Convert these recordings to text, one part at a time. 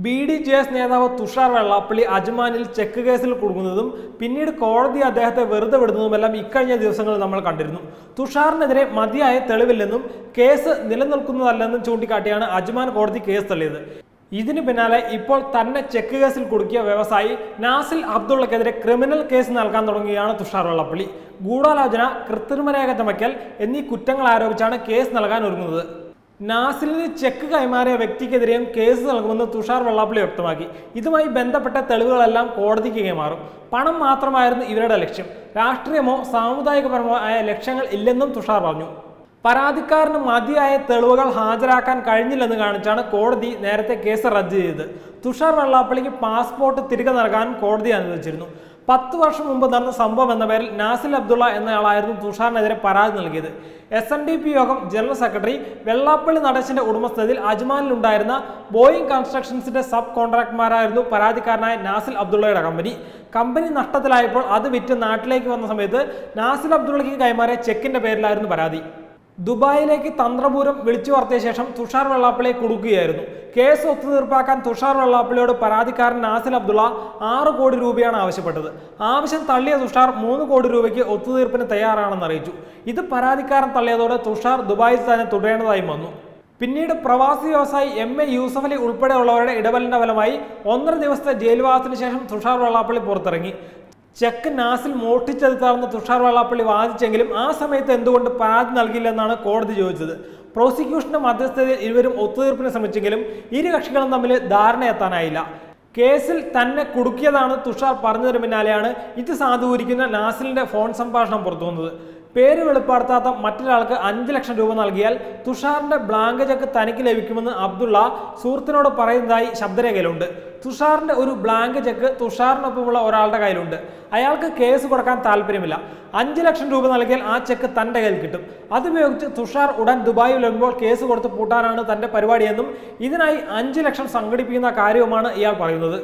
B D J S നേതാവ് Tushar Vellappally അജ്മാനിൽ check കേസിൽ കുടുങ്ങുന്നതും പിന്നീട് കോടതി അദ്ദേഹത്തെ വെറുതെ വിടുന്നതുമെല്ലാം ഇക്കഴിഞ്ഞ ദിവസങ്ങളിൽ നമ്മൾ കണ്ടിരുന്നു തുഷാറിനെതിരെ മതിയായ തെളിവില്ലെന്നും കേസ് നിലനിൽക്കുന്നതല്ലെന്നും ചൂണ്ടിക്കാട്ടിയാണ് അജ്മാൻ കോടതി കേസ് തള്ളിയത് ഇതിന് പിന്നാലെ ഇപ്പോൾ തന്നെ ചെക്ക് കേസിൽ കുടുക്കിയ വ്യവസായി നാസിൽ അബ്ദുള്ളക്കെതിരെ ക്രിമിനൽ കേസ് നൽകാൻ തുടങ്ങുകയാണ് തുഷാർ വെള്ളാപ്പള്ളി ഗൂഢാലോചന കൃത്രിമരേഖ ചമയ്ക്കൽ എന്നീ കുറ്റങ്ങൾ ആരോപിച്ചാണ് കേസ് നൽകാൻ ഒരുങ്ങുന്നത് നാസിലിന് ചെക്ക് കൈമാറിയ വ്യക്തിക്കെതിരെയും കേസ് നൽകുമെന്ന് തുഷാർ വെള്ളാപ്പള്ളി വ്യക്തമാക്കി ഇതുമായി ബന്ധപ്പെട്ട തെളിവുകളെല്ലാം കോടതിക്ക് കൈമാറും പണം മാത്രമായിരുന്നു ഇവരുടെ ലക്ഷ്യം രാഷ്ട്രീയമോ സാമുദായികപരമോ ആയ ലക്ഷ്യങ്ങൾ ഇല്ലെന്നും തുഷാർ പറഞ്ഞു പരാതിക്കാരന് മതിയായ തെളിവുകൾ ഹാജരാക്കാൻ കഴിഞ്ഞില്ലെന്ന് കാണിച്ചാണ് കോടതി നേരത്തെ കേസ് റദ്ദ് ചെയ്തത് തുഷാർ വെള്ളാപ്പള്ളിക്ക് പാസ്പോർട്ട് തിരികെ നൽകാൻ കോടതി അനുവദിച്ചിരുന്നു പത്ത് വർഷം മുമ്പ് നടന്ന സംഭവം എന്ന പേരിൽ നാസിൽ അബ്ദുള്ള എന്നയാളായിരുന്നു തുഷാറിനെതിരെ പരാതി നൽകിയത് എസ് എൻ ഡി പി യോഗം ജനറൽ സെക്രട്ടറി വെള്ളാപ്പള്ളി നടേശന്റെ ഉടമസ്ഥതയിൽ അജ്മാനിലുണ്ടായിരുന്ന ബോയിങ് കൺസ്ട്രക്ഷൻസിന്റെ സബ് കോൺട്രാക്ടർമാരായിരുന്നു പരാതിക്കാരനായ നാസിൽ അബ്ദുള്ളയുടെ കമ്പനി കമ്പനി നഷ്ടത്തിലായപ്പോൾ അത് വിറ്റ് നാട്ടിലേക്ക് വന്ന സമയത്ത് നാസിൽ അബ്ദുള്ളയ്ക്ക് കൈമാറിയ ചെക്കിന്റെ പേരിലായിരുന്നു പരാതി ദുബായിലേക്ക് തന്ത്രപൂരം വിളിച്ചു വർത്തിയ ശേഷം തുഷാർ വെള്ളാപ്പള്ളിയെ കൊടുക്കുകയായിരുന്നു കേസ് ഒത്തുതീർപ്പാക്കാൻ തുഷാർ വെള്ളാപ്പള്ളിയോട് പരാതിക്കാരൻ നാസിൽ അബ്ദുള്ള ആറ് കോടി രൂപയാണ് ആവശ്യപ്പെട്ടത് ആവശ്യം തള്ളിയ തുഷാർ മൂന്ന് കോടി രൂപയ്ക്ക് ഒത്തുതീർപ്പിന് തയ്യാറാണെന്ന് അറിയിച്ചു ഇത് പരാതിക്കാരൻ തള്ളിയതോടെ തുഷാർ ദുബായിൽ തന്നെ തുടരേണ്ടതായും വന്നു പിന്നീട് പ്രവാസി വ്യവസായി എം എ യൂസഫ് അലി ഉൾപ്പെടെയുള്ളവരുടെ ഇടപെടലിന്റെ ഫലമായി ഒന്നര ദിവസത്തെ ജയിൽവാസത്തിന് ശേഷം തുഷാർ വെള്ളാപ്പള്ളി പുറത്തിറങ്ങി ചെക്ക് നാസിൽ മോഷ്ടിച്ചെടുത്താണെന്ന് തുഷാർ വെള്ളാപ്പള്ളി വാദിച്ചെങ്കിലും ആ സമയത്ത് എന്തുകൊണ്ട് പരാതി നൽകില്ലെന്നാണ് കോടതി ചോദിച്ചത് പ്രോസിക്യൂഷന്റെ മധ്യസ്ഥതയിൽ ഇരുവരും ഒത്തുതീർപ്പിന് ശ്രമിച്ചെങ്കിലും ഇരു കക്ഷികളും തമ്മിൽ ധാരണയെത്താനായില്ല കേസിൽ തന്നെ കുടുക്കിയതാണ് തുഷാർ പറഞ്ഞതിന് പിന്നാലെയാണ് ഇത് സാധൂകരിക്കുന്ന നാസിലിന്റെ ഫോൺ സംഭാഷണം പുറത്തുവന്നത് പേര് വെളിപ്പെടുത്താത്ത മറ്റൊരാൾക്ക് അഞ്ച് ലക്ഷം രൂപ നൽകിയാൽ തുഷാറിന്റെ ബ്ലാങ്ക് ചെക്ക് തനിക്ക് ലഭിക്കുമെന്ന് അബ്ദുള്ള സുഹൃത്തിനോട് പറയുന്നതായി ശബ്ദരേഖയിലുണ്ട് തുഷാറിന്റെ ഒരു ബ്ലാങ്ക് ചെക്ക് തുഷാറിനൊപ്പമുള്ള ഒരാളുടെ കയ്യിലുണ്ട് അയാൾക്ക് കേസ് കൊടുക്കാൻ താല്പര്യമില്ല അഞ്ച് ലക്ഷം രൂപ നൽകിയാൽ ആ ചെക്ക് തന്റെ കയ്യിൽ കിട്ടും അതുപയോഗിച്ച് തുഷാർ ഉടൻ ദുബായിൽ വരുമ്പോൾ കേസ് കൊടുത്ത് പൂട്ടാനാണ് തന്റെ പരിപാടിയെന്നും ഇതിനായി അഞ്ച് ലക്ഷം സംഘടിപ്പിക്കുന്ന കാര്യവുമാണ് ഇയാൾ പറയുന്നത്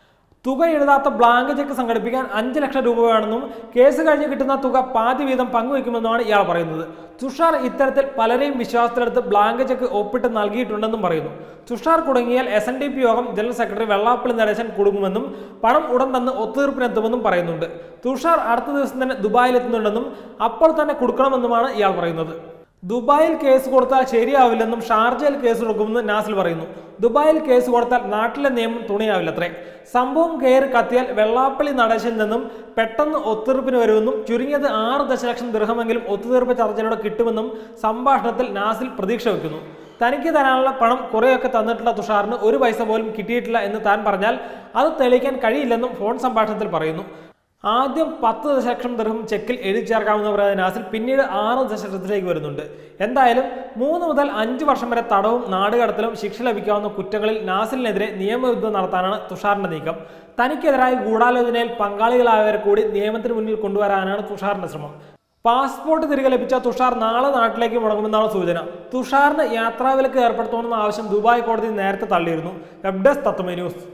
തുക എഴുതാത്ത ബ്ലാങ്ക് ചെക്ക് സംഘടിപ്പിക്കാൻ അഞ്ച് ലക്ഷം രൂപ വേണമെന്നും കേസ് കഴിഞ്ഞ് കിട്ടുന്ന തുക പാതി വീതം പങ്കുവെക്കുമെന്നുമാണ് ഇയാൾ പറയുന്നത് തുഷാർ ഇത്തരത്തിൽ പലരെയും വിശ്വാസത്തിലെടുത്ത് ബ്ലാങ്ക് ചെക്ക് ഒപ്പിട്ട് നൽകിയിട്ടുണ്ടെന്നും പറയുന്നു തുഷാർ കുടുങ്ങിയാൽ എസ് എൻ ഡി പി യോഗം ജനറൽ സെക്രട്ടറി വെള്ളാപ്പള്ളി നടേശൻ കുടുങ്ങുമെന്നും പണം ഉടൻ തന്ന് ഒത്തുതീർപ്പിനെത്തുമെന്നും പറയുന്നുണ്ട് തുഷാർ അടുത്ത ദിവസം തന്നെ ദുബായിലെത്തുന്നുണ്ടെന്നും അപ്പോൾ തന്നെ കൊടുക്കണമെന്നുമാണ് ഇയാൾ പറയുന്നത് ദുബായിൽ കേസ് കൊടുത്താൽ ശരിയാവില്ലെന്നും ഷാർജയിൽ കേസ് കൊടുക്കുമെന്ന് നാസിൽ പറയുന്നു ദുബായിൽ കേസ് കൊടുത്താൽ നാട്ടിലെ നിയമം തുണിയാവില്ലത്രേ സംഭവം കയറി കത്തിയാൽ വെള്ളാപ്പള്ളി നടേശൻ നിന്നും പെട്ടെന്ന് ഒത്തുതീർപ്പിന് വരുമെന്നും ചുരുങ്ങിയത് ആറ് ദശലക്ഷം ദൃഹമെങ്കിലും ഒത്തുതീർപ്പ് ചർച്ചയിലൂടെ കിട്ടുമെന്നും സംഭാഷണത്തിൽ നാസിൽ പ്രതീക്ഷ വയ്ക്കുന്നു തനിക്ക് തരാനുള്ള പണം കുറേയൊക്കെ തന്നിട്ടുള്ള തുഷാറിന് ഒരു പൈസ പോലും കിട്ടിയിട്ടില്ല എന്ന് താൻ പറഞ്ഞാൽ അത് തെളിയിക്കാൻ കഴിയില്ലെന്നും ഫോൺ സംഭാഷണത്തിൽ പറയുന്നു ആദ്യം പത്ത് ദശലക്ഷം ദർഹം ചെക്കിൽ എഴുതി ചേർക്കാമെന്ന് പറയുന്ന നാസിൽ പിന്നീട് ആറ് ദശലക്ഷത്തിലേക്ക് വരുന്നുണ്ട് എന്തായാലും മൂന്ന് മുതൽ അഞ്ച് വർഷം വരെ തടവും നാടുകടത്തലും ശിക്ഷ ലഭിക്കാവുന്ന കുറ്റങ്ങളിൽ നാസിലിനെതിരെ നിയമയുദ്ധം നടത്താനാണ് തുഷാറിന്റെ നീക്കം തനിക്കെതിരായ ഗൂഢാലോചനയിൽ പങ്കാളികളായവരെ കൂടി നിയമത്തിന് മുന്നിൽ കൊണ്ടുവരാനാണ് തുഷാറിന്റെ ശ്രമം പാസ്പോർട്ട് തിരികെ ലഭിച്ച തുഷാർ നാളെ നാട്ടിലേക്ക് മുടങ്ങുമെന്നാണ് സൂചന തുഷാറിന് യാത്രാവിലക്ക് ഏർപ്പെടുത്തണമെന്ന ആവശ്യം ദുബായ് കോടതി നേരത്തെ തള്ളിയിരുന്നു വെബ് ഡെസ്ക് തത്വമേ ന്യൂസ്